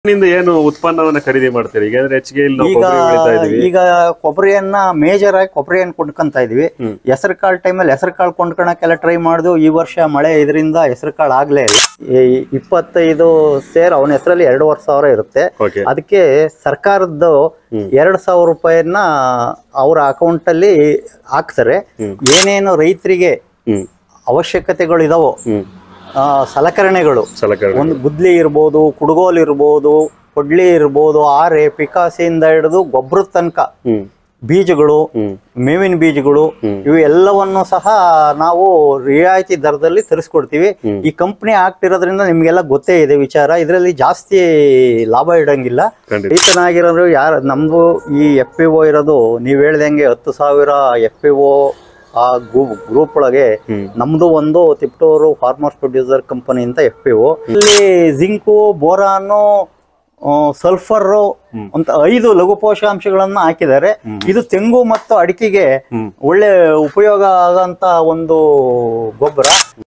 ನಿಂದ ಏನು ಉತ್ಪನ್ನವನ್ನ ಖರೀದಿ ಮಾಡ್ತೀರಿ ಈಗ ಅಂದ್ರೆ ಹೆಚ್ಚಿಗೆ ಇಲ್ಲಿ ನಾವು ಈಗ ಕೊಬ್ಬರಿ ಬೆಳೀತಾ ಇದೀವಿ ಈಗ ಕೊಬ್ಬರಿಯನ್ನ ಮೇಜರ್ ಆಗಿ ಕೊಬ್ಬರಿಯನ್ನು ಕೊಂಡ್ಕೊಂತ ಇದೀವಿ ಹ್ಮ್. ಹೆಸರು ಕಾಳು ಟೈಮಲ್ಲಿ ಹೆಸರು ಕಾಳು ಕೊಂಡ್ಕೊಳಕ್ಕೆಲ್ಲ ಟ್ರೈ ಮಾಡಿದ್ವು ಈ ವರ್ಷ ಮಳೆ ಇದರಿಂದ ಹೆಸರು ಕಾಳು ಆಗ್ಲೇ ಇಲ್ಲ ಈ ಇಪ್ಪತ್ತೈದು ಸೇರ್ ಅವನ ಹೆಸರಲ್ಲಿ ಎರಡೂವರೆ ಸಾವಿರ ಇರುತ್ತೆ ಓಕೆ ಅದಕ್ಕೆ ಸರ್ಕಾರದ್ದು ಹ್ಮ್. ಎರಡು ಸಾವಿರ ರೂಪಾಯಿನ ಅವರ ಅಕೌಂಟ್ ಅಲ್ಲಿ ಹಾಕ್ತಾರೆ ಹ್ಮ್. ಏನೇನು ರೈತರಿಗೆ ಹ್ಮ್ ಅವಶ್ಯಕತೆಗಳು ಇದಾವೋ ಹ್ಮ್ ಆ, ಸಲಕರಣೆಗಳು ಸಲಕರಣೆ ಒಂದು ಗುದ್ಲಿ ಇರ್ಬೋದು ಕುಡುಗೋಲು ಇರ್ಬೋದು ಕೊಡ್ಲಿ ಇರ್ಬೋದು ಆರೆ ಪಿಕಾಸಿಯಿಂದ ಹಿಡಿದು ಗೊಬ್ಬರದ ತನಕ ಹ್ಮ್ ಬೀಜಗಳು ಹ್ಮ್ ಮೇವಿನ ಬೀಜಗಳು ಹ್ಮ್. ಇವು ಎಲ್ಲವನ್ನು ಸಹ ನಾವು ರಿಯಾಯಿತಿ ದರದಲ್ಲಿ ತರಿಸ್ಕೊಡ್ತೀವಿ ಹ್ಮ್. ಈ ಕಂಪ್ನಿ ಆಗ್ತಿರೋದ್ರಿಂದ ನಿಮ್ಗೆಲ್ಲ ಗೊತ್ತೇ ಇದೆ ವಿಚಾರ ಇದರಲ್ಲಿ ಜಾಸ್ತಿ ಲಾಭ ಇಡಂಗಿಲ್ಲ ಖಂಡಿತ ರೈತನಾಗಿರೋರು ಯಾರು ನಮ್ದು ಈ ಎಫ್ ಪಿ ಒ ಇರೋದು ನೀವು ಹೇಳ್ದಂಗೆ ಹತ್ತು ಸಾವಿರ ಎಫ್ ಪಿ ಒ ಆ ಗ್ರೂಪ್ ಒಳಗೆ ಹ್ಮ್ ನಮ್ದು ಒಂದು ತಿಪ್ಟೂರು ಫಾರ್ಮರ್ಸ್ ಪ್ರೊಡ್ಯೂಸರ್ ಕಂಪನಿ ಅಂತ ಎಫ್ ಪಿ ಒ ಇಲ್ಲಿ ಜಿಂಕು ಬೋರಾನು ಸಲ್ಫರ್ ಅಂತ ಐದು ಲಘು ಪೋಷಕಾಂಶಗಳನ್ನ ಹಾಕಿದ್ದಾರೆ ಇದು ತೆಂಗು ಮತ್ತು ಅಡಿಕೆಗೆ ಹ್ಮ್ ಒಳ್ಳೆ ಉಪಯೋಗ ಆಗಂತ ಒಂದು ಗೊಬ್ಬರ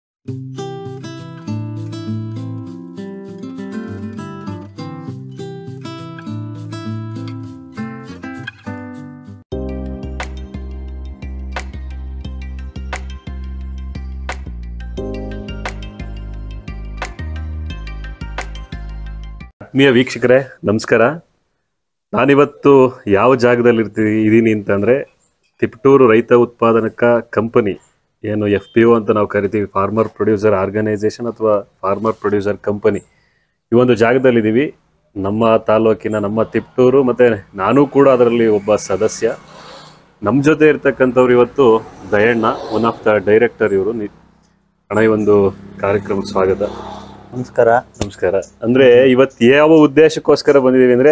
ಆತ್ಮೀಯ ವೀಕ್ಷಕರೇ ನಮಸ್ಕಾರ ನಾನಿವತ್ತು ಯಾವ ಜಾಗದಲ್ಲಿ ಇರ್ತೀನಿ ಇದೀನಿ ಅಂತಂದ್ರೆ ತಿಪಟೂರು ರೈತ ಉತ್ಪಾದನಕ ಕಂಪನಿ ಏನು ಎಫ್ ಪಿ ಒ ಅಂತ ನಾವು ಕರಿತೀವಿ ಫಾರ್ಮರ್ ಪ್ರೊಡ್ಯೂಸರ್ ಆರ್ಗನೈಸೇಷನ್ ಅಥವಾ ಫಾರ್ಮರ್ ಪ್ರೊಡ್ಯೂಸರ್ ಕಂಪನಿ ಈ ಒಂದು ಜಾಗದಲ್ಲಿದ್ದೀವಿ ನಮ್ಮ ತಾಲೂಕಿನ ನಮ್ಮ ತಿಪಟೂರು ಮತ್ತು ನಾನು ಕೂಡ ಅದರಲ್ಲಿ ಒಬ್ಬ ಸದಸ್ಯ ನಮ್ಮ ಜೊತೆ ಇರ್ತಕ್ಕಂಥವ್ರು ಇವತ್ತು ದಯಣ್ಣ ಒನ್ ಆಫ್ ದ ಡೈರೆಕ್ಟರ್ ಇವರು ಅಣ್ಣ ಈ ಒಂದು ಕಾರ್ಯಕ್ರಮಕ್ಕೆ ಸ್ವಾಗತ ನಮಸ್ಕಾರ ನಮಸ್ಕಾರ ಅಂದ್ರೆ ಇವತ್ತು ಯಾವ ಉದ್ದೇಶಕ್ಕೋಸ್ಕರ ಬಂದಿದ್ದೀವಿ ಅಂದ್ರೆ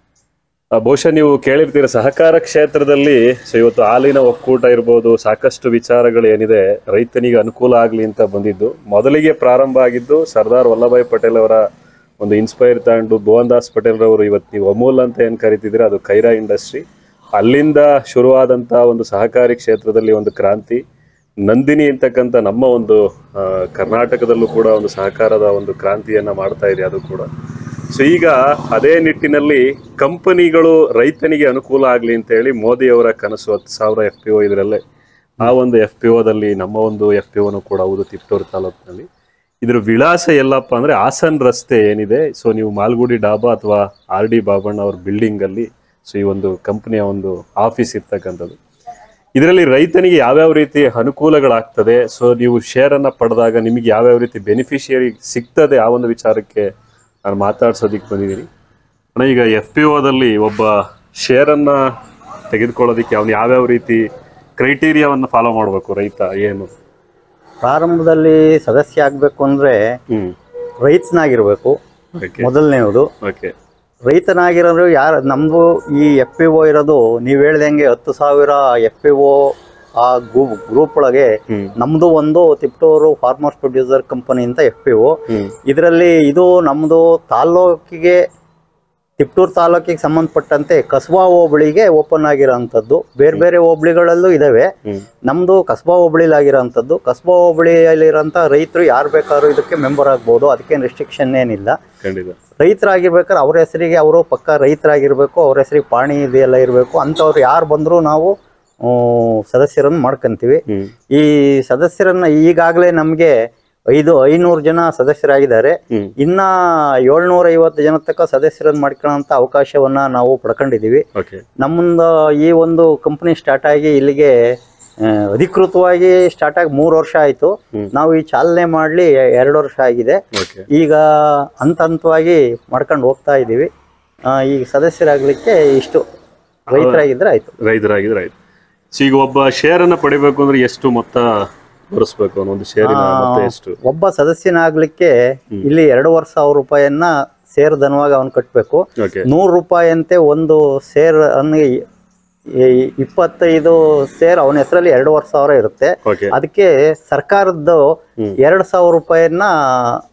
ಆ, ಬಹುಶಃ ನೀವು ಕೇಳಿರ್ತೀರ ಸಹಕಾರ ಕ್ಷೇತ್ರದಲ್ಲಿ ಸೊ ಇವತ್ತು ಹಾಲಿನ ಒಕ್ಕೂಟ ಇರ್ಬೋದು ಸಾಕಷ್ಟು ವಿಚಾರಗಳು ಏನಿದೆ ರೈತನಿಗೆ ಅನುಕೂಲ ಆಗಲಿ ಅಂತ ಬಂದಿದ್ದು ಮೊದಲಿಗೆ ಪ್ರಾರಂಭ ಆಗಿದ್ದು ಸರ್ದಾರ್ ವಲ್ಲಭಾಯ್ ಪಟೇಲ್ ಅವರ ಒಂದು ಇನ್ಸ್ಪೈರ್ ತಗೊಂಡು ಭುವನ್ ದಾಸ್ ಪಟೇಲ್ ಅವರು ಇವತ್ತು ನೀವು ಅಮೂಲ್ ಅಂತ ಏನು ಕರಿತಿದ್ದೀರ ಅದು ಕೈರಾ ಇಂಡಸ್ಟ್ರಿ ಅಲ್ಲಿಂದ ಶುರುವಾದಂಥ ಒಂದು ಸಹಕಾರಿ ಕ್ಷೇತ್ರದಲ್ಲಿ ಒಂದು ಕ್ರಾಂತಿ ನಂದಿನಿ ಅಂತಕ್ಕಂಥ ನಮ್ಮ ಒಂದು ಆ, ಕರ್ನಾಟಕದಲ್ಲೂ ಕೂಡ ಒಂದು ಸಹಕಾರದ ಒಂದು ಕ್ರಾಂತಿಯನ್ನ ಮಾಡ್ತಾ ಇದೆ ಅದು ಕೂಡ ಸೊ ಈಗ ಅದೇ ನಿಟ್ಟಿನಲ್ಲಿ ಕಂಪನಿಗಳು ರೈತನಿಗೆ ಅನುಕೂಲ ಆಗಲಿ ಅಂತ ಹೇಳಿ ಮೋದಿ ಅವರ ಕನಸು ಹತ್ತು ಸಾವಿರ ಎಫ್ ಪಿ ಒ ಇದರಲ್ಲೇ ಆ ಒಂದು ಎಫ್ ಪಿ ಒದಲ್ಲಿ ನಮ್ಮ ಒಂದು ಎಫ್ ಪಿ ಒನು ಕೂಡ ಹೌದು ತಿಪ್ಟೂರು ತಾಲೂಕಿನಲ್ಲಿ ಇದ್ರ ವಿಳಾಸ ಎಲ್ಲಪ್ಪ ಅಂದ್ರೆ ಹಾಸನ್ ರಸ್ತೆ ಏನಿದೆ ಸೊ ನೀವು ಮಾಲ್ಗುಡಿ ಡಾಬಾ ಅಥವಾ ಆರ್ ಡಿ ಬಾಬಣ್ಣ ಅವ್ರ ಬಿಲ್ಡಿಂಗ್ ಅಲ್ಲಿ ಸೊ ಈ ಒಂದು ಕಂಪನಿಯ ಒಂದು ಆಫೀಸ್ ಇರ್ತಕ್ಕಂಥದ್ದು ಇದರಲ್ಲಿ ರೈತನಿಗೆ ಯಾವ್ಯಾವ ರೀತಿ ಅನುಕೂಲಗಳಾಗ್ತದೆ ಸೊ ನೀವು ಶೇರ್ ಅನ್ನ ಪಡೆದಾಗ ನಿಮಗೆ ಯಾವ್ಯಾವ ರೀತಿ ಬೆನಿಫಿಷಿಯರಿ ಸಿಗ್ತದೆ ಆ ಒಂದು ವಿಚಾರಕ್ಕೆ ನಾನು ಮಾತಾಡ್ಸೋದಿಕ್ಕೆ ಬಂದಿದ್ದೀನಿ ಅಣ್ಣ ಈಗ ಎಫ್ ಪಿ ಒದಲ್ಲಿ ಒಬ್ಬ ಶೇರನ್ನ ತೆಗೆದುಕೊಳ್ಳೋದಕ್ಕೆ ಅವನು ಯಾವ್ಯಾವ ರೀತಿ ಕ್ರೈಟೀರಿಯಾವನ್ನು ಫಾಲೋ ಮಾಡಬೇಕು ರೈತ ಏನು ಪ್ರಾರಂಭದಲ್ಲಿ ಸದಸ್ಯ ಆಗಬೇಕು ಅಂದ್ರೆ ಹ್ಮ್ ರೈತನಾಗಿರ್ಬೇಕು ಓಕೆ ಮೊದಲನೇದು ಓಕೆ ರೈತನಾಗಿರೋರು ಯಾರು ನಮ್ದು ಈ ಎಫ್ ಪಿ ಒ ಇರೋದು ನೀವು ಹೇಳ್ದಂಗೆ ಹತ್ತು ಸಾವಿರ ಎಫ್ ಪಿ ಒ ಆ ಗ್ರೂಪ್ ಒಳಗೆ ಹ್ಮ್ ನಮ್ದು ಒಂದು ತಿಪ್ಟೂರು ಫಾರ್ಮರ್ಸ್ ಪ್ರೊಡ್ಯೂಸರ್ ಕಂಪನಿ ಅಂತ ಎಫ್ ಪಿ ಒ ಹ್ಮ್ ಇದರಲ್ಲಿ ಇದು ನಮ್ಮದು ತಾಲ್ಲೂಕಿಗೆ ತಿಪ್ಟೂರು ತಾಲೂಕಿಗೆ ಸಂಬಂಧಪಟ್ಟಂತೆ ಕಸ್ಬಾ ಹೋಬಳಿಗೆ ಓಪನ್ ಆಗಿರೋಂಥದ್ದು ಬೇರೆ ಬೇರೆ ಹೋಬಳಿಗಳಲ್ಲೂ ಇದಾವೆ ಹ್ಮ್ ನಮ್ಮದು ಕಸ್ಬಾ ಹೋಬಳಿಲಾಗಿರೋಂಥದ್ದು ಕಸ್ಬಾ ಹೋಬಳಿಯಲ್ಲಿರೋಂಥ ರೈತರು ಯಾರು ಬೇಕಾದ್ರೂ ಇದಕ್ಕೆ ಮೆಂಬರ್ ಆಗ್ಬೋದು ಅದಕ್ಕೇನು ರೆಸ್ಟ್ರಿಕ್ಷನ್ ಏನಿಲ್ಲ ಖಂಡಿತ ರೈತರಾಗಿರ್ಬೇಕಾದ್ರೆ ಅವ್ರ ಹೆಸರಿಗೆ ಅವರು ಪಕ್ಕ ರೈತರಾಗಿರ್ಬೇಕು ಅವ್ರ ಹೆಸರಿಗೆ ಪಾಣಿ ಇದೆಲ್ಲ ಇರಬೇಕು ಅಂಥವ್ರು ಯಾರು ಬಂದರೂ ನಾವು ಆ, ಸದಸ್ಯರನ್ನು ಮಾಡ್ಕೊಂತೀವಿ ಹ್ಮ್ ಈ ಸದಸ್ಯರನ್ನ ಈಗಾಗಲೇ ನಮಗೆ ಐದು ಐನೂರು ಜನ ಸದಸ್ಯರಾಗಿದ್ದಾರೆ ಹ್ಮ್ ಇನ್ನ ಏಳ್ನೂರ ಐವತ್ತು ಜನ ತನಕ ಸದಸ್ಯರನ್ನು ಮಾಡ್ಕೊಳ್ಳೋಂಥ ಅವಕಾಶವನ್ನ ನಾವು ಪಡ್ಕೊಂಡಿದ್ದೀವಿ ಓಕೆ ನಮ್ಮಿಂದ ಈ ಒಂದು ಕಂಪ್ನಿ ಸ್ಟಾರ್ಟ್ ಆಗಿ ಇಲ್ಲಿಗೆ ಆ, ಅಧಿಕೃತವಾಗಿ ಸ್ಟಾರ್ಟ್ ಆಗಿ ಮೂರು ವರ್ಷ ಆಯಿತು ಹ್ಮ್. ನಾವು ಈ ಚಾಲನೆ ಮಾಡಲಿ ಎರಡು ವರ್ಷ ಆಗಿದೆ ಓಕೆ ಈಗ ಹಂತ ಹಂತವಾಗಿ ಮಾಡ್ಕೊಂಡು ಹೋಗ್ತಾ ಇದ್ದೀವಿ ಆ, ಈಗ ಸದಸ್ಯರಾಗಲಿಕ್ಕೆ ಇಷ್ಟು ರೈತರಾಗಿದ್ದರೆ ಆಯಿತು ರೈತರಾಗಿದ್ರೆ ಆಯ್ತು ಸೊ ಈಗ ಒಬ್ಬ ಶೇರ್ ಅನ್ನ ಪಡಿಬೇಕು ಅಂದ್ರೆ ಎಷ್ಟು ಮೊತ್ತ ಬರೆಸ್ಬೇಕು ಅನ್ನೋ ಒಂದು ಶೇರಿನ ಮೊತ್ತ ಎಷ್ಟು ಒಬ್ಬ ಸದಸ್ಯನಾಗ್ಲಿಕ್ಕೆ ಇಲ್ಲಿ ಎರಡೂವರೆ ಸಾವಿರ ರೂಪಾಯಿಯನ್ನ ಸೇರ್ ಧನವಾಗಿ ಅವನು ಕಟ್ಟಬೇಕು ಓಕೆ ನೂರು ರೂಪಾಯಿಯಂತೆ ಒಂದು ಸೇರ್ ಅನ್ನು ಇಪ್ಪತ್ತೈದು ಸೇರ್ ಅವನ ಹೆಸರಲ್ಲಿ ಎರಡೂವರೆ ಸಾವಿರ ಇರುತ್ತೆ ಓಕೆ ಅದಕ್ಕೆ ಸರ್ಕಾರದ್ದು ಹ್ಮ್. ಎರಡು ಸಾವಿರ ರೂಪಾಯಿಯನ್ನ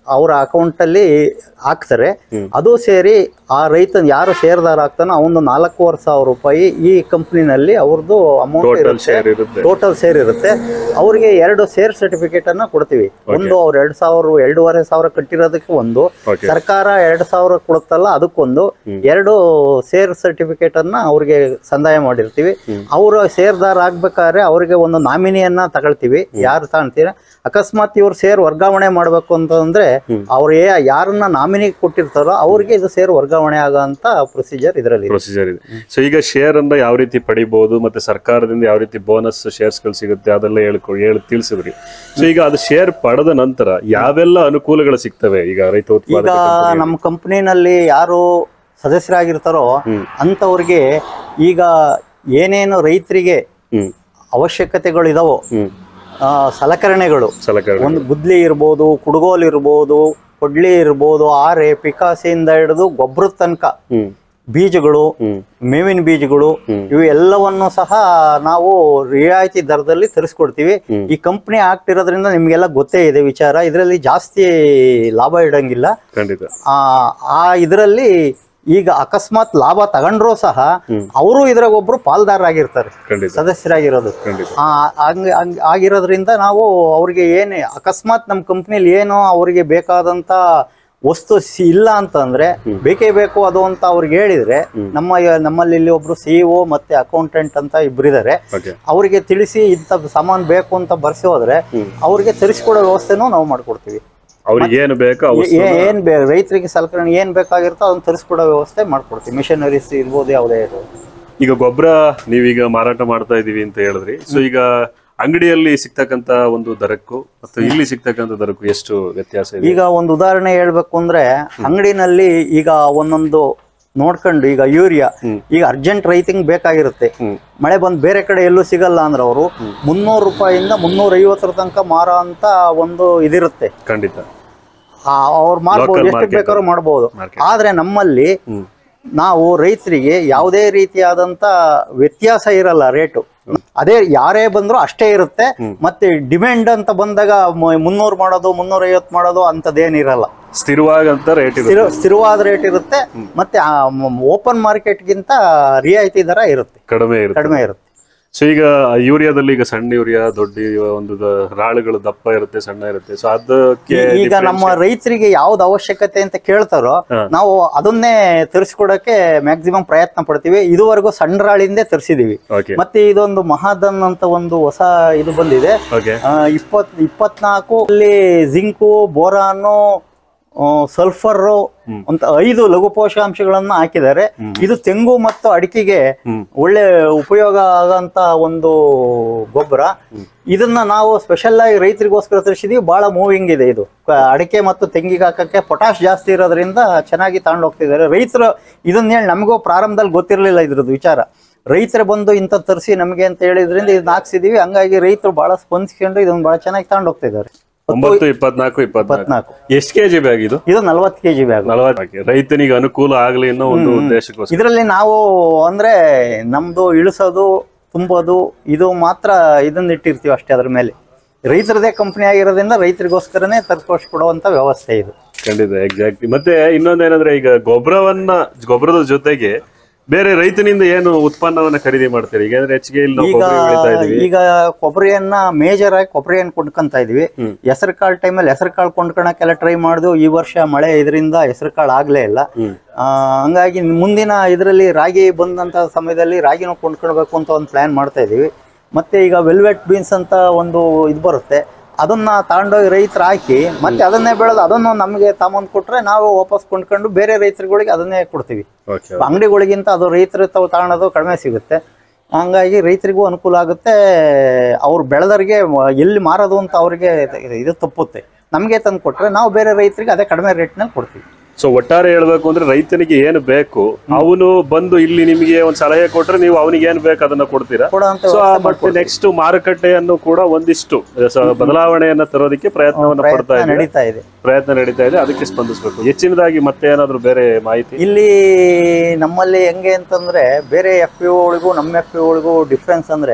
ಅವರ ಅಕೌಂಟ್ ಅಲ್ಲಿ ಹಾಕ್ತಾರೆ ಅದು ಸೇರಿ ಆ ರೈತ ಯಾರು ಷೇರ್ದಾರ ಆಗ್ತಾನೋ ಅವನು ನಾಲ್ಕೂವರೆ ಸಾವಿರ ರೂಪಾಯಿ ಈ ಕಂಪ್ನಿನಲ್ಲಿ ಅವ್ರದ್ದು ಅಮೌಂಟ್ ಟೋಟಲ್ ಇರುತ್ತೆ ಶೇರ್ ಇರುತ್ತೆ ಟೋಟಲ್ ಸೇರ್ ಇರುತ್ತೆ ಅವ್ರಿಗೆ ಎರಡು ಸೇರ್ ಸರ್ಟಿಫಿಕೇಟ್ ಅನ್ನ ಕೊಡ್ತೀವಿ ಒಂದು ಅವ್ರು ಎರಡ್ ಸಾವಿರ ಎರಡೂವರೆ ಸಾವಿರ ಕಟ್ಟಿರೋದಕ್ಕೆ ಒಂದು ಓಕೆ ಸರ್ಕಾರ ಎರಡ್ ಸಾವಿರ ಕೊಡುತ್ತಲ್ಲ ಅದಕ್ಕೊಂದು ಎರಡು ಸೇರ್ ಸರ್ಟಿಫಿಕೇಟ್ ಅನ್ನ ಅವ್ರಿಗೆ ಸಂದಾಯ ಮಾಡಿರ್ತೀವಿ ಅವರು ಸೇರ್ದಾರ ಆಗ್ಬೇಕಾದ್ರೆ ಅವ್ರಿಗೆ ಒಂದು ನಾಮಿನಿಯನ್ನ ತಗೊಳ್ತೀವಿ ಯಾರು ತಗೊಳ್ತೀರ ಅಕಸ್ಮಾತ್ ಇವ್ರು ಸೇರ್ ವರ್ಗಾವಣೆ ಮಾಡ್ಬೇಕು ಅಂತಂದ್ರೆ ಅವ್ರು ಯಾ- ಯಾರನ್ನ ನಾಮಿನಿ ಕೊಟ್ಟಿರ್ತಾರೋ ಅವ್ರಿಗೆ ಇದು ಸೇರ್ ವರ್ಗಾವಣೆ ಆಗೋಂತ ಪ್ರೊಸೀಜರ್ ಇದರಲ್ಲಿ ಪ್ರೊಸೀಜರ್ ಇದೆ ಸೊ ಈಗ ಶೇರ್ ಅನ್ನ ಯಾವ ರೀತಿ ಪಡಿಬಹುದು ಮತ್ತೆ ಸರ್ಕಾರದಿಂದ ಯಾವ ರೀತಿ ಬೋನಸ್ ಶೇರ್ಸ್ ಗಳು ಸಿಗುತ್ತೆ ಅದೆಲ್ಲ ಹೇಳ್ಕೊ ಹೇಳಿ ತಿಳಿಸಿದ್ರಿ ಸೊ ಈಗ ಅದು ಶೇರ್ ಪಡೆದ ನಂತರ ಯಾವೆಲ್ಲ ಅನುಕೂಲಗಳು ಸಿಗ್ತವೆ ಈಗ ರೈತ ಈಗ ಉತ್ಪಾದಕ company ನಮ್ಮ ಕಂಪ್ನಿನಲ್ಲಿ ಯಾರು ಸದಸ್ಯರಾಗಿರ್ತಾರೋ ಹ್ಮ್. ಅಂಥವ್ರಿಗೆ ಈಗ ಏನೇನು ರೈತರಿಗೆ ಹ್ಮ್ ಅವಶ್ಯಕತೆಗಳು ಇದಾವೋ ಹ್ಮ್ ಆ, ಸಲಕರಣೆಗಳು ಸಲಕರಣೆ ಒಂದು ಗುದ್ಲಿ ಇರ್ಬೋದು ಕುಡುಗೋಲ್ ಇರ್ಬೋದು ಕೊಡ್ಲಿ ಇರ್ಬೋದು ಆರೆ ಪಿಕಾಸಿಯಿಂದ ಹಿಡಿದು ಗೊಬ್ಬರದ ತನಕ ಹ್ಮ್ ಬೀಜಗಳು ಹ್ಮ್ ಮೇವಿನ ಬೀಜಗಳು ಹ್ಮ್. ಇವು ಎಲ್ಲವನ್ನು ಸಹ ನಾವು ರಿಯಾಯಿತಿ ದರದಲ್ಲಿ ತರಿಸ್ಕೊಡ್ತೀವಿ ಹ್ಮ್. ಈ ಕಂಪ್ನಿ ಆಗ್ತಿರೋದ್ರಿಂದ ನಿಮ್ಗೆಲ್ಲ ಗೊತ್ತೇ ಇದೆ ವಿಚಾರ ಇದರಲ್ಲಿ ಜಾಸ್ತಿ ಲಾಭ ಇಡಂಗಿಲ್ಲ ಖಂಡಿತ ಆ ಆ ಇದರಲ್ಲಿ ಈಗ ಅಕಸ್ಮಾತ್ ಲಾಭ ತಗೊಂಡ್ರೂ ಸಹ ಹ್ಮ್. ಅವರು ಇದ್ರಾಗ ಒಬ್ರು ಪಾಲ್ದಾರರಾಗಿರ್ತಾರೆ ಖಂಡಿತ ಸದಸ್ಯರಾಗಿರೋದು ಖಂಡಿತ ಆ, ಹಂಗ್ ಹಂಗ್ ಆಗಿರೋದ್ರಿಂದ ನಾವು ಅವ್ರಿಗೆ ಏನೇ ಅಕಸ್ಮಾತ್ ನಮ್ಮ ಕಂಪ್ನಿಲಿ ಏನೋ ಅವರಿಗೆ ಬೇಕಾದಂತ ವಸ್ತು ಸಿ- ಇಲ್ಲ ಅಂತಂದ್ರೆ ಬೇಕೇ ಬೇಕು ಅದು ಅಂತ ಅವ್ರಿಗೆ ಹೇಳಿದ್ರೆ ನಮ್ಮ ನಮ್ಮಲ್ಲಿ ಇಲ್ಲಿ ಒಬ್ರು ಸಿಇಒ ಮತ್ತೆ ಅಕೌಂಟೆಂಟ್ ಅಂತ ಇಬ್ಬರಿದ್ದಾರೆ ಓಕೆ ಅವರಿಗೆ ತಿಳಿಸಿ ಇಂಥ ಸಾಮಾನು ಬೇಕು ಅಂತ ಬರ್ಸಿ ಹೋದ್ರೆ ಹ್ಮ್. ಅವ್ರಿಗೆ ತರಿಸ್ಕೊಡೋ ವ್ಯವಸ್ಥೆನೂ ನಾವು ಮಾಡ್ಕೊಡ್ತೀವಿ ಅವ್ರಿಗೆ ಏನು ಬೇಕೋ ಆ ವಸ್ತು ಏ- ಏನ್ ಬೇ ರೈತರಿಗೆ ಸಲಕರಣೆ ಏನ್ ಬೇಕಾಗಿರುತ್ತೋ ಅದನ್ನ ತರಿಸ್ಕೊಡೋ ವ್ಯವಸ್ಥೆ ಮಾಡ್ಕೊಡ್ತೀವಿ ಮಿಷನರೀಸ್ ಇರ್ಬೋದು ಯಾವುದೇ ಇರ್ಬೋದು ಈಗ ಗೊಬ್ಬರ ನೀವೀಗ ಮಾರಾಟ ಮಾಡ್ತಾ ಇದೀವಿ ಅಂತ ಹೇಳಿದ್ರಿ ಸೊ ಈಗ ಅಂಗಡಿಯಲ್ಲಿ ಸಿಗ್ತಕ್ಕಂತ ಒಂದು ದರಕ್ಕೂ ಮತ್ತು ಇಲ್ಲಿ ಸಿಗ್ತಕ್ಕಂತ ದರಕ್ಕೂ ಎಷ್ಟು ವ್ಯತ್ಯಾಸ ಇದೆ ಈಗ ಒಂದು ಉದಾಹರಣೆ ಹೇಳ್ಬೇಕು ಅಂದ್ರೆ ಅಂಗಡಿನಲ್ಲಿ ಈಗ ಒಂದೊಂದು ನೋಡ್ಕೊಂಡು ಈಗ ಯೂರಿಯಾ ಹ್ಮ್. ಈಗ ಅರ್ಜೆಂಟ್ ರೈತಿಂಗ್ ಬೇಕಾಗಿರುತ್ತೆ ಹ್ಮ್ ಮಳೆ ಬಂದು ಬೇರೆ ಕಡೆ ಎಲ್ಲೂ ಸಿಗಲ್ಲ ಅಂದ್ರೆ ಅವರು ಮುನ್ನೂರು ರೂಪಾಯಿಂದ ಮುನ್ನೂರ ಐವತ್ತರ ತನಕ ಮಾರೋ ಅಂತ ಒಂದು ಇದಿರುತ್ತೆ ಖಂಡಿತ ಅವ್ರು ಮಾಡ್ಬೋದು Local ಎಷ್ಟು market. ಬೇಕಾದ್ರೂ ಮಾಡ್ಬೋದು Market. ಆದ್ರೆ ನಮ್ಮಲ್ಲಿ ಹ್ಮ್ ನಾವು ರೈತರಿಗೆ ಯಾವುದೇ ರೀತಿಯಾದಂತ ವ್ಯತ್ಯಾಸ ಇರಲ್ಲ ರೇಟು ಅದೇ ಯಾರೇ ಬಂದ್ರು ಅಷ್ಟೇ ಇರುತ್ತೆ ಮತ್ತೆ ಡಿಮ್ಯಾಂಡ್ ಅಂತ ಬಂದಾಗ ಮ- ಮುನ್ನೂರು ಮಾಡೋದು ಮುನ್ನೂರ ಐವತ್ತು ಮಾಡೋದು ಅಂತದೇನಿರಲ್ಲ ಸ್ಥಿರವಾಗಂತ ರೇಟ್ ಇದೆ ಸ್ಥಿರ ಸ್ಥಿರವಾದ ರೇಟ್ ಇರುತ್ತೆ ಮತ್ತೆ ಓಪನ್ ಮಾರ್ಕೆಟ್ಗಿಂತ ರಿಯಾಯಿತಿ ದರ ಇರುತ್ತೆ ಕಡಿಮೆ ಇರುತ್ತೆ ಕಡಿಮೆ ಇರುತ್ತೆ ಸೊ ಈಗ ಯೂರಿಯಾದಲ್ಲಿ ಈಗ ಸಣ್ಣ ಯೂರಿಯಾ ದೊಡ್ಡ ಒಂದು ದ- ರಾಳುಗಳು ದಪ್ಪ ಇರುತ್ತೆ ಸಣ್ಣ ಇರುತ್ತೆ ಸೊ ಅದಕ್ಕೆ ಈ- ಈಗ ನಮ್ಮ ರೈತರಿಗೆ ಯಾವ್ದು ಅವಶ್ಯಕತೆ ಅಂತ ಕೇಳ್ತಾರೋ ಹಾ. ನಾವು ಅದನ್ನೇ ತರಿಸ್ಕೊಡಕ್ಕೆ ಮ್ಯಾಕ್ಸಿಮಮ್ ಪ್ರಯತ್ನ ಪಡ್ತೀವಿ ಇದುವರೆಗೂ ಸಣ್ಣ ರಾಳಿಂದೇ ತರಿಸಿದೀವಿ ಓಕೆ ಮತ್ತೆ ಇದೊಂದು ಮಹಾದನ್ ಅಂತ ಒಂದು ಹೊಸ ಇದು ಬಂದಿದೆ ಓಕೆ ಆ, ಇಪ್ಪತ್ ಇಪ್ಪತ್ನಾಲ್ಕು ಅಲ್ಲಿ ಜಿಂಕು ಬೋರಾನು ಸಲ್ಫರ್ ಅಂತ ಐದು ಲಘು ಪೋಷಕಾಂಶಗಳನ್ನ ಹಾಕಿದ್ದಾರೆ ಇದು ತೆಂಗು ಮತ್ತು ಅಡಿಕೆಗೆ ಹ್ಮ್. ಒಳ್ಳೆ ಉಪಯೋಗ ಆಗಂತ ಒಂದು ಗೊಬ್ಬರ ಇದನ್ನ ನಾವು ಸ್ಪೆಷಲ್ ಆಗಿ ರೈತರಿಗೋಸ್ಕರ ತರಿಸಿದೀವಿ ಬಹಳ ಮೂವಿಂಗ್ ಇದೆ ಇದು ಕ- ಅಡಿಕೆ ಮತ್ತು ತೆಂಗಿಗೆ ಹಾಕಕ್ಕೆ ಪೊಟಾಶ್ ಜಾಸ್ತಿ ಇರೋದ್ರಿಂದ ಚೆನ್ನಾಗಿ ತಗೊಂಡು ಹೋಗ್ತಿದ್ದಾರೆ ರೈತರು ಇದನ್ನ ಹೇಳಿ ನಮಗೂ ಪ್ರಾರಂಭದಲ್ಲಿ ಗೊತ್ತಿರಲಿಲ್ಲ ಇದ್ರದ್ದು ವಿಚಾರ ರೈತರು ಬಂದು ಇಂಥ ತರಿಸಿ ನಮಗೆ ಅಂತ ಹೇಳಿದ್ರಿಂದ ಇದನ್ನ ಹಾಕ್ಸಿದೀವಿ ಹಂಗಾಗಿ ರೈತರು ಬಹಳ ಸ್ಪಂದಿಸ್ಕೊಂಡು ಇದನ್ನ ಬಹಳ ಚೆನ್ನಾಗಿ ತಗೊಂಡು ಹೋಗ್ತಿದ್ದಾರೆ ಒಂಬತ್ತು ಇಪ್ಪತ್ನಾಲ್ಕು ಇಪ್ಪತ್ನಾಲ್ಕು ಇಪ್ಪತ್ನಾಲ್ಕು ಎಷ್ಟು ಕೆಜಿ ಬ್ಯಾಗ್ ಇದು ಇದು ನಲ್ವತ್ತು ಕೆಜಿ ಬ್ಯಾಗ್ ನಲವತ್ತು ರೈತನಿಗೆ ಅನುಕೂಲ ಆಗ್ಲಿ ಅನ್ನೋ ಒಂದು ಉದ್ದೇಶಕ್ಕೋಸ್ಕರ ಇದರಲ್ಲಿ ನಾವು ಅಂದ್ರೆ ನಮ್ದು ಇಳಿಸೋದು ತುಂಬೋದು ಇದು ಮಾತ್ರ ಇದನ್ನ ಇಟ್ಟಿರ್ತೀವಿ ಅಷ್ಟೇ ಅದ್ರ ಮೇಲೆ ರೈತರದೇ ಕಂಪನಿ ಆಗಿರೋದ್ರಿಂದ ರೈತರಿಗೋಸ್ಕರನೇ ತರ್ಸ್ಕೊಡ್ಸುಕೊಡುವಂತ ವ್ಯವಸ್ಥೆ ಇದು ಖಂಡಿತ ಎಕ್ಸಾಕ್ಟ್ಲಿ ಮತ್ತೆ ಇನ್ನೊಂದೇನಂದ್ರೆ ಈಗ ಗೊಬ್ಬರವನ್ನ ಗೊಬ್ಬರದ ಜೊತೆಗೆ ಬೇರೆ ರೈತನಿಂದ ಏನು ಉತ್ಪನ್ನವನ್ನ ಖರೀದಿ ಮಾಡ್ತೀರಿ ಈಗ ಅಂದ್ರೆ ಹೆಚ್ಚಿಗೆ ಇಲ್ಲಿ ನಾವು ಈಗ ಕೊಬ್ಬರಿ ಬೆಳಿತಾ ಇದೀವಿ ಈಗ ಕೊಬ್ಬರಿಯನ್ನ ಮೇಜರ್ ಆಗಿ ಕೊಬ್ಬರಿಯನ್ನು ಕೊಂಡ್ಕೊಂತ ಇದೀವಿ ಹ್ಮ್. ಹೆಸರು ಕಾಳು ಟೈಮಲ್ಲಿ ಹೆಸರು ಕಾಳು ಕೊಂಡ್ಕೊಳಕ್ಕೆಲ್ಲ ಟ್ರೈ ಮಾಡಿದ್ವು ಈ ವರ್ಷ ಮಳೆ ಇದರಿಂದ ಹೆಸರು ಕಾಳು ಆಗ್ಲೇ ಇಲ್ಲ ಹ್ಮ್ ಆ, ಹಂಗಾಗಿ ಮುಂದಿನ ಇದರಲ್ಲಿ ರಾಗಿ ಬಂದಂತ ಸಮಯದಲ್ಲಿ ರಾಗಿನೂ ಕೊಂಡ್ಕೊಳ್ಬೇಕು ಅಂತ ಒಂದು ಪ್ಲಾನ್ ಮಾಡ್ತಾ ಇದೀವಿ ಮತ್ತೆ ಈಗ ವೆಲ್ವೆಟ್ ಬೀನ್ಸ್ ಅಂತ ಒಂದು ಇದು ಬರುತ್ತೆ ಅದನ್ನ ತಗೊಂಡೋಗಿ ರೈತರು ಹಾಕಿ ಮತ್ತೆ ಅದನ್ನೇ ಬೆಳೆದು ಅದನ್ನು ನಮಗೆ ತಗೊಂಡ್ ಕೊಟ್ರೆ ನಾವು ವಾಪಸ್ ಕೊಂಡ್ಕೊಂಡು ಬೇರೆ ರೈತರುಗಳಿಗೆ ಅದನ್ನೇ ಕೊಡ್ತೀವಿ ಓಕೆ ಅಂಗಡಿಗಳಿಗಿಂತ ಅದು ರೈತರು ತಾವು ತಗೊಳೋದು ಕಡಿಮೆ ಸಿಗುತ್ತೆ ಹಂಗಾಗಿ ರೈತರಿಗೂ ಅನುಕೂಲ ಆಗುತ್ತೆ ಅವ್ರು ಬೆಳೆದವ್ರಿಗೆ ಮ- ಎಲ್ಲಿ ಮಾರೋದು ಅಂತ ಅವ್ರಿಗೆ ಇದು- ಇದು ತಪ್ಪುತ್ತೆ ನಮಗೆ ತಂದು ಕೊಟ್ರೆ ನಾವು ಬೇರೆ ರೈತರಿಗೆ ಅದೇ ಕಡಿಮೆ ರೇಟ್ನಲ್ಲಿ ಕೊಡ್ತೀವಿ ಸೊ ಒಟ್ಟಾರೆ ಹೇಳ್ಬೇಕು ಅಂದ್ರೆ ರೈತನಿಗೆ ಏನು ಬೇಕು ಅವನು ಬಂದು ಇಲ್ಲಿ ನಿಮಗೆ ಒಂದ್ ಸಲಹೆ ಕೊಟ್ರೆ ನೀವು ಅವನಿಗೆ ಏನ್ ಬೇಕು ಅದನ್ನ ಕೊಡ್ತೀರಾ ಕೊಡುವಂತ ಸೊ ವ್ಯವಸ್ಥೆ ಮತ್ತೆ ನೆಕ್ಸ್ಟ್ ಮಾರುಕಟ್ಟೆಯನ್ನು ಕೂಡ ಒಂದಿಷ್ಟು ಸ- ಬದಲಾವಣೆಯನ್ನ ತರೋದಕ್ಕೆ ಪ್ರಯತ್ನವನ್ನ ಪಡ್ತಾ ಪ್ರಯತ್ನ ಇದೆ ನಡೀತಾ ಇದೆ ಪ್ರಯತ್ನ ನಡೀತಾ ಇದೆ ಅದಕ್ಕೆ ಸ್ಪಂದಿಸಬೇಕು ಹೆಚ್ಚಿನದಾಗಿ ಮತ್ತೆ ಏನಾದ್ರು ಬೇರೆ ಮಾಹಿತಿ ಇಲ್ಲಿ ನಮ್ಮಲ್ಲಿ ಹೆಂಗೆ ಅಂತಂದ್ರೆ ಬೇರೆ ಎಫ್ ಪಿ ಒಳಿಗೂ ನಮ್ಮ ಎಫ್ ಪಿ ಒಳಿಗೂ ಡಿಫ್ರೆನ್ಸ್ ಅಂದ್ರೆ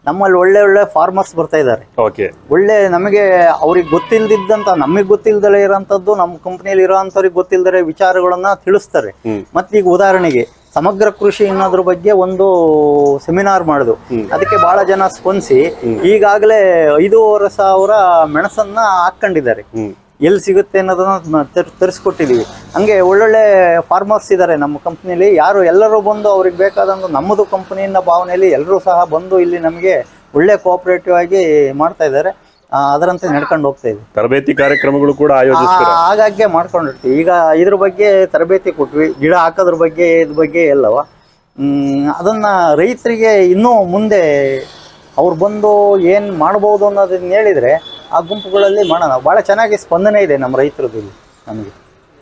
ನಮ್ಮಲ್ಲಿ ಒಳ್ಳೆ ಒಳ್ಳೆ ಫಾರ್ಮರ್ಸ್ ಬರ್ತಾ ಇದ್ದಾರೆ ಓಕೆ ಒಳ್ಳೆ ನಮಗೆ ಅವ್ರಿಗೆ ಗೊತ್ತಿಲ್ದಿದ್ದಂತ ನಮಗೆ ಗೊತ್ತಿಲ್ದಲೇ ಇರೋಂಥದ್ದು ನಮ್ಮ ಕಂಪ್ನಿಯಲ್ಲಿ ಇರೋಂಥವ್ರಿಗೆ ಗೊತ್ತಿಲ್ದರೆ ವಿಚಾರಗಳನ್ನ ತಿಳಿಸ್ತಾರೆ ಹ್ಮ್. ಮತ್ತೀಗ ಉದಾಹರಣೆಗೆ ಸಮಗ್ರ ಕೃಷಿ ಅನ್ನೋದ್ರ ಬಗ್ಗೆ ಒಂದು ಸೆಮಿನಾರ್ ಮಾಡುದು ಅದಕ್ಕೆ ಬಹಳ ಜನ ಸ್ಪಂದಿಸಿ ಈಗಾಗಲೇ ಐದೂವರೆ ಸಾವಿರ ಮೆಣಸನ್ನ ಹಾಕೊಂಡಿದ್ದಾರೆ ಹ್ಮ್ ಎಲ್ಲಿ ಸಿಗುತ್ತೆ ಅನ್ನೋದನ್ನ ತರ್- ತರಿಸ್ಕೊಟ್ಟಿದೀವಿ ಹಂಗೆ ಒಳ್ಳೊಳ್ಳೆ ಫಾರ್ಮರ್ಸ್ ಇದ್ದಾರೆ ನಮ್ಮ ಕಂಪ್ನಿಲಿ ಯಾರು ಎಲ್ಲರೂ ಬಂದು ಅವ್ರಿಗೆ ಬೇಕಾದಂಥ ನಮ್ಮದು ಕಂಪ್ನಿಯಿಂದ ಭಾವನೆಯಲ್ಲಿ ಎಲ್ಲರೂ ಸಹ ಬಂದು ಇಲ್ಲಿ ನಮಗೆ ಒಳ್ಳೆ ಕೋಆಪರೇಟಿವ್ ಆಗಿ ಮಾಡ್ತಾ ಇದ್ದಾರೆ ಆ, ಅದರಂತೆ ನಡ್ಕೊಂಡು ಹೋಗ್ತಾ ಇದೆ ತರಬೇತಿ ಕಾರ್ಯಕ್ರಮಗಳು ಕೂಡ ಆಯೋಜಿಸ್ತೀರ ಆಗಾಗ್ಗೆ ಮಾಡ್ಕೊಂಡಿರ್ತೀವಿ ಈಗ ಇದ್ರ ಬಗ್ಗೆ ತರಬೇತಿ ಕೊಟ್ವಿ ಗಿಡ ಹಾಕೋದ್ರ ಬಗ್ಗೆ ಇದ್ರ ಬಗ್ಗೆ ಎಲ್ಲವ ಹ್ಮ್, ಅದನ್ನ ರೈತರಿಗೆ ಇನ್ನೂ ಮುಂದೆ ಅವ್ರು ಬಂದು ಏನು ಮಾಡ್ಬೋದು ಅನ್ನೋದನ್ನ ಹೇಳಿದ್ರೆ ಆ ಗುಂಪುಗಳಲ್ಲಿ ಮಾಡೋಣ ಭಾಳ ಚೆನ್ನಾಗಿ ಸ್ಪಂದನೆ ಇದೆ ನಮ್ಮ ರೈತರದ್ದು ಇಲ್ಲಿ ನಮಗೆ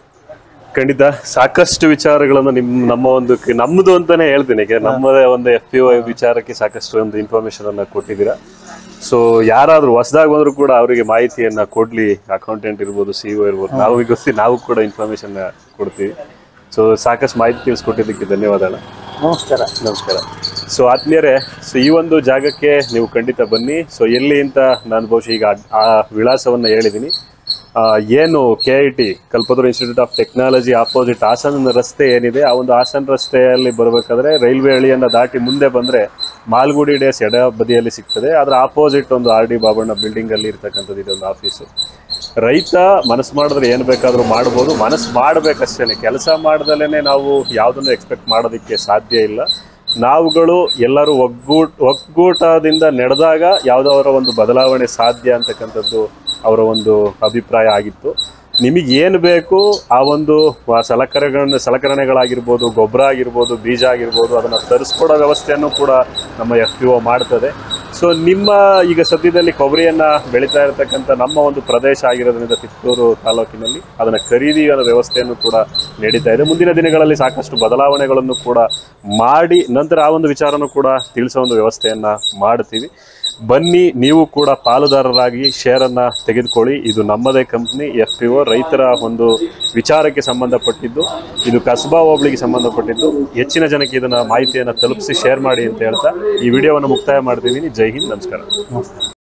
ಖಂಡಿತ ಸಾಕಷ್ಟು ವಿಚಾರಗಳನ್ನು ನಿಮ್ ನಮ್ಮ ಒಂದು ಕ- ನಮ್ಮದು ಅಂತಾನೆ ಹೇಳ್ತೀನಿ ಯಾಕೆ ನಮ್ಮದೇ ಒಂದು ಎಫ್ ಪಿ ವಿಚಾರಕ್ಕೆ ಸಾಕಷ್ಟು ಒಂದು ಇನ್ಫಾರ್ಮೇಶನ್ ಅನ್ನ ಕೊಟ್ಟಿದ್ದೀರಾ ಸೊ ಯಾರಾದ್ರೂ ಹೊಸದಾಗಿ ಬಂದ್ರು ಕೂಡ ಅವರಿಗೆ ಮಾಹಿತಿಯನ್ನ ಕೊಡ್ಲಿ ಅಕೌಂಟೆಂಟ್ ಇರ್ಬೋದು ಸಿ ಇರ್ಬೋದು ನಾವು ಗೊತ್ತಿ ನಾವು ಕೂಡ ಇನ್ಫಾರ್ಮೇಶನ್ ಕೊಡ್ತೀವಿ ಸೊ ಸಾಕಷ್ಟು ಮಾಹಿತಿ ತಿಳಿಸ್ಕೊಟ್ಟಿದ್ದಕ್ಕೆ ಧನ್ಯವಾದಗಳು ನಮಸ್ಕಾರ ನಮಸ್ಕಾರ ಸೊ ಆತ್ಮೀಯರೇ ಸೊ ಈ ಒಂದು ಜಾಗಕ್ಕೆ ನೀವು ಖಂಡಿತ ಬನ್ನಿ ಸೊ ಎಲ್ಲಿ ಅಂತ ನಾನು ಬಹುಶಃ ಈಗ ಆ- ಆ ವಿಳಾಸವನ್ನು ಹೇಳಿದ್ದೀನಿ ಆ, ಏನು K I T Kalpataru institute of technology opposite Hassan ರಸ್ತೆ ಏನಿದೆ ಆ ಒಂದು ಹಾಸನ ರಸ್ತೆಯಲ್ಲಿ ಬರಬೇಕಾದ್ರೆ ರೈಲ್ವೆ ಹಳಿಯನ್ನು ದಾಟಿ ಮುಂದೆ ಬಂದರೆ ಮಾಲ್ಗುಡಿ ಡೇಸ್ ಎಡ ಬದಿಯಲ್ಲಿ ಸಿಗ್ತದೆ ಅದರ ಆಪೋಸಿಟ್ ಒಂದು ಆರ್ ಡಿ ಬಾಬಣ್ಣ ಬಿಲ್ಡಿಂಗಲ್ಲಿ ಇರ್ತಕ್ಕಂಥದ್ದು ಇದೊಂದು ಆಫೀಸು ರೈತ ಮನಸ್ಸು ಮಾಡಿದ್ರೆ ಏನು ಬೇಕಾದರೂ ಮಾಡ್ಬೋದು ಮನಸ್ಸು ಮಾಡಬೇಕಷ್ಟೇ ಕೆಲಸ ಮಾಡ್ದಲೇ ನಾವು ಯಾವುದನ್ನು ಎಕ್ಸ್ಪೆಕ್ಟ್ ಮಾಡೋದಕ್ಕೆ ಸಾಧ್ಯ ಇಲ್ಲ ನಾವುಗಳು ಎಲ್ಲರೂ ಒಗ್ಗೂಟ್ ಒಕ್ಕೂಟದಿಂದ ನಡೆದಾಗ ಯಾವುದಾದ್ರ ಒಂದು ಬದಲಾವಣೆ ಸಾಧ್ಯ ಅಂತಕ್ಕಂಥದ್ದು ಅವರ ಒಂದು ಅಭಿಪ್ರಾಯ ಆಗಿತ್ತು ನಿಮಗೆ ಏನು ಬೇಕು ಆ ಒಂದು ಆ ಸಲಕರಣೆಗಳನ್ನ ಸಲಕರಣೆಗಳಾಗಿರ್ಬೋದು ಗೊಬ್ಬರ ಆಗಿರ್ಬೋದು ಬೀಜ ಆಗಿರ್ಬೋದು ಅದನ್ನು ತರಿಸ್ಕೊಡೋ ವ್ಯವಸ್ಥೆಯನ್ನು ಕೂಡ ನಮ್ಮ ಎಫ್ ಪಿ ಒ ಮಾಡ್ತದೆ ಸೊ ನಿಮ್ಮ ಈಗ ಸದ್ಯದಲ್ಲಿ ಕೊಬ್ಬರಿಯನ್ನು ಬೆಳೀತಾ ಇರತಕ್ಕಂಥ ನಮ್ಮ ಒಂದು ಪ್ರದೇಶ ಆಗಿರೋದ್ರಿಂದ ತಿಪ್ಪೂರು ತಾಲೂಕಿನಲ್ಲಿ ಅದನ್ನು ಖರೀದಿ ಅನ್ನೋ ವ್ಯವಸ್ಥೆಯನ್ನು ಕೂಡ ನಡೀತಾ ಇದೆ ಮುಂದಿನ ದಿನಗಳಲ್ಲಿ ಸಾಕಷ್ಟು ಬದಲಾವಣೆಗಳನ್ನು ಕೂಡ ಮಾಡಿ ನಂತರ ಆ ಒಂದು ವಿಚಾರನೂ ಕೂಡ ತಿಳಿಸೋ ಒಂದು ವ್ಯವಸ್ಥೆಯನ್ನು ಮಾಡ್ತೀವಿ ಬನ್ನಿ ನೀವು ಕೂಡ ಪಾಲುದಾರರಾಗಿ ಶೇರನ್ನು ತೆಗೆದುಕೊಳ್ಳಿ ಇದು ನಮ್ಮದೇ ಕಂಪ್ನಿ ಎಫ್ ಪಿ ಒ ರೈತರ ಒಂದು ವಿಚಾರಕ್ಕೆ ಸಂಬಂಧಪಟ್ಟಿದ್ದು ಇದು ಕಸ್ಬಾ ಹೋಬಳಿಗೆ ಸಂಬಂಧಪಟ್ಟಿದ್ದು ಹೆಚ್ಚಿನ ಜನಕ್ಕೆ ಇದನ್ನ ಮಾಹಿತಿಯನ್ನು ತಲುಪಿಸಿ ಶೇರ್ ಮಾಡಿ ಅಂತ ಹೇಳ್ತಾ ಈ ವಿಡಿಯೋವನ್ನು ಮುಕ್ತಾಯ ಮಾಡ್ತಿದ್ದೀನಿ ಜೈ ಹಿಂದ್ ನಮಸ್ಕಾರ ನಮಸ್ಕಾರ